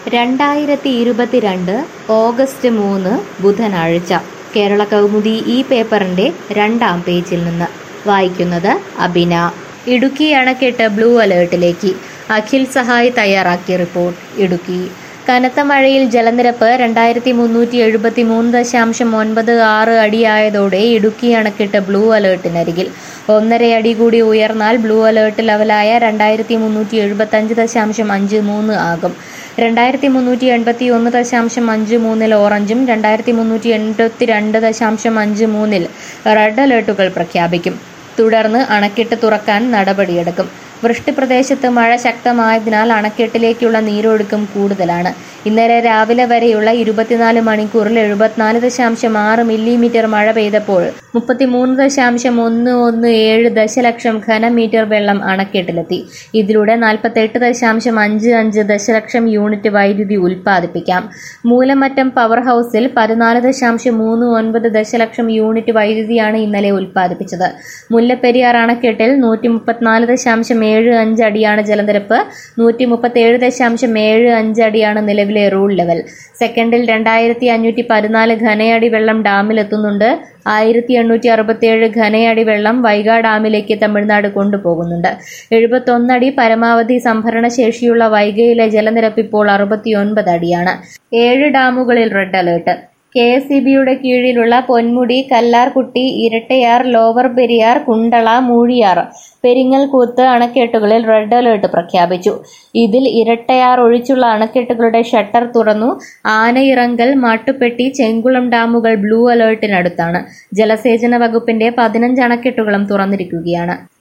രണ്ടായിരത്തി ഇരുപത്തിരണ്ട് ഓഗസ്റ്റ് മൂന്ന് ബുധനാഴ്ച കേരള കൗമുദി ഈ പേപ്പറിന്റെ രണ്ടാം പേജിൽ നിന്ന് വായിക്കുന്നത് അബിന ഇടുക്കി അണക്കെട്ട് ബ്ലൂ അലേർട്ടിലേക്ക് അഖിൽ സഹായ് തയ്യാറാക്കിയ റിപ്പോർട്ട് ഇടുക്കി കനത്ത മഴയിൽ ജലനിരപ്പ് രണ്ടായിരത്തി മുന്നൂറ്റി എഴുപത്തി മൂന്ന് ദശാംശം ഒൻപത് ആറ് അടിയായതോടെ ഇടുക്കി അണക്കെട്ട് ബ്ലൂ അലേർട്ടിനരികിൽ ഒന്നര അടി കൂടി ഉയർന്നാൽ ബ്ലൂ അലേർട്ട് ലെവലായ രണ്ടായിരത്തി മുന്നൂറ്റി എഴുപത്തി അഞ്ച് ദശാംശം അഞ്ച് മൂന്ന് ആകും രണ്ടായിരത്തി മുന്നൂറ്റി എൺപത്തി ഒന്ന് ദശാംശം അഞ്ച് മൂന്നിൽ ഓറഞ്ചും രണ്ടായിരത്തി മുന്നൂറ്റി എൺപത്തി രണ്ട് ദശാംശം അഞ്ച് മൂന്നിൽ റെഡ് അലേർട്ടുകൾ പ്രഖ്യാപിക്കും തുടർന്ന് അണക്കെട്ട് തുറക്കാൻ നടപടിയെടുക്കും വൃഷ്ടിപ്രദേശത്ത് മഴ ശക്തമായതിനാൽ അണക്കെട്ടിലേക്കുള്ള നീരൊഴുക്കും കൂടുതലാണ് ഇന്നലെ രാവിലെ വരെയുള്ള ഇരുപത്തിനാല് മണിക്കൂറിൽ എഴുപത്തിനാല് ദശാംശം ആറ് മില്ലിമീറ്റർ മഴ പെയ്തപ്പോൾ മുപ്പത്തിമൂന്ന് ദശാംശം ഒന്ന് ഒന്ന് ഏഴ് ദശലക്ഷം ഘനമീറ്റർ വെള്ളം അണക്കെട്ടിലെത്തി ഇതിലൂടെ നാൽപ്പത്തെട്ട് ദശാംശം അഞ്ച് അഞ്ച് ദശലക്ഷം യൂണിറ്റ് വൈദ്യുതി ഉൽപ്പാദിപ്പിക്കാം മൂലമറ്റം പവർ ഹൗസിൽ പതിനാല് ദശാംശം മൂന്ന് ഒൻപത് ദശലക്ഷം യൂണിറ്റ് വൈദ്യുതിയാണ് ഇന്നലെ ഉൽപ്പാദിപ്പിച്ചത് മുല്ലപ്പെരിയാർ അണക്കെട്ടിൽ നൂറ്റി മുപ്പത്തിനാല് ദശാംശം ഏഴ് അഞ്ച് അടിയാണ് ജലനിരപ്പ് നൂറ്റി മുപ്പത്തേഴ് ദശാംശം ഏഴ് അഞ്ച് അടിയാണ് നിലവിലെ റൂൾ ലെവൽ സെക്കൻഡിൽ രണ്ടായിരത്തി അഞ്ഞൂറ്റി പതിനാല് ഘനയടി വെള്ളം ഡാമിലെത്തുന്നുണ്ട് ആയിരത്തി എണ്ണൂറ്റി അറുപത്തിയേഴ് ഘനയടി വെള്ളം വൈഗാ ഡാമിലേക്ക് തമിഴ്നാട് കൊണ്ടുപോകുന്നുണ്ട് എഴുപത്തൊന്നടി പരമാവധി സംഭരണ ശേഷിയുള്ള വൈഗയിലെ ജലനിരപ്പ് ഇപ്പോൾ അറുപത്തിയൊൻപത് അടിയാണ് ഏഴ് ഡാമുകളിൽ red alert K S E ബിയുടെ കീഴിലുള്ള പൊന്മുടി കല്ലാർകുട്ടി ഇരട്ടയാർ ലോവർ പെരിയാർ കുണ്ടള മൂഴിയാർ പെരിങ്ങൽകൂത്ത് അണക്കെട്ടുകളിൽ റെഡ് അലേർട്ട് പ്രഖ്യാപിച്ചു ഇതിൽ ഇരട്ടയാർ ഒഴിച്ചുള്ള അണക്കെട്ടുകളുടെ ഷട്ടർ തുറന്നു ആനയിറങ്കൽ മാട്ടുപ്പെട്ടി ചെങ്കുളം ഡാമുകൾ ബ്ലൂ അലേർട്ടിനടുത്താണ് ജലസേചന വകുപ്പിന്റെ പതിനഞ്ച് അണക്കെട്ടുകളും തുറന്നിരിക്കുകയാണ്